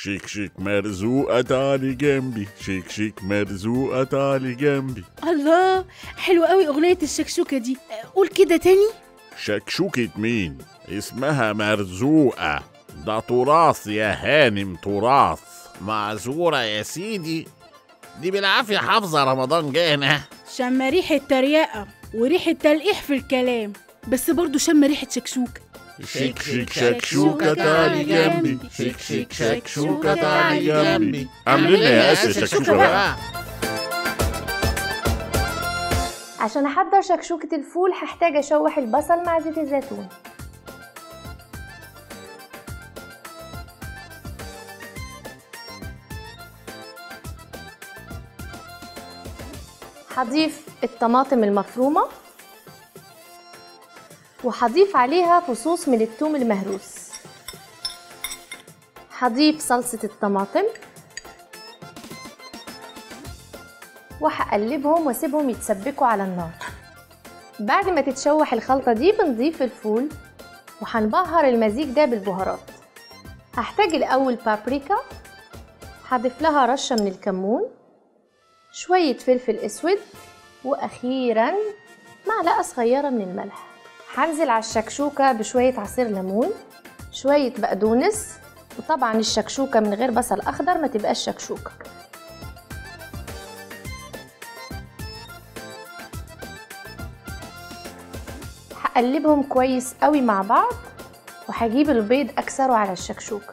شيك شيك مرزوقة تعالي جنبي شيك شيك مرزوقة تعالي جنبي الله حلوة قوي أغنية الشكشوكة دي قول كده تاني شكشوكة مين اسمها مرزوقة ده تراث يا هانم تراث معذورة يا سيدي دي بالعافية حافظة رمضان جانا شم ريحة تريقة وريحة تلقيح في الكلام بس برضو شم ريحة شكشوكة شيك شيك شكشوكة تعالي جنبي شيك شيك شكشوكة تعالي جنبي اعمل لنا يا اسف شكشوكة بقى عشان احضر شكشوكة الفول هحتاج اشوح البصل مع زيت الزيتون هضيف الطماطم المفرومة وهضيف عليها فصوص من الثوم المهروس هضيف صلصة الطماطم وهقلبهم واسيبهم يتسبكوا على النار بعد ما تتشوح الخلطة دي بنضيف الفول وهنبهر المزيج ده بالبهارات هحتاج الأول بابريكا هضيف لها رشة من الكمون شوية فلفل أسود وأخيرا معلقة صغيرة من الملح هنزل على الشكشوكة بشوية عصير ليمون شوية بقدونس وطبعا الشكشوكة من غير بصل أخضر ما تبقاش شكشوكة هقلبهم كويس قوي مع بعض وهجيب البيض أكسره على الشكشوكة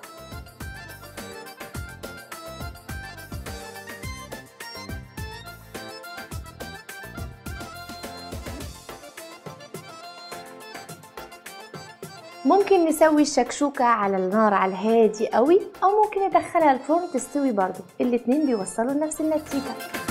ممكن نسوي الشكشوكة على النار على الهادي قوي أو ممكن ندخلها الفرن تستوي برضو الاتنين بيوصلوا لنفس النتيجة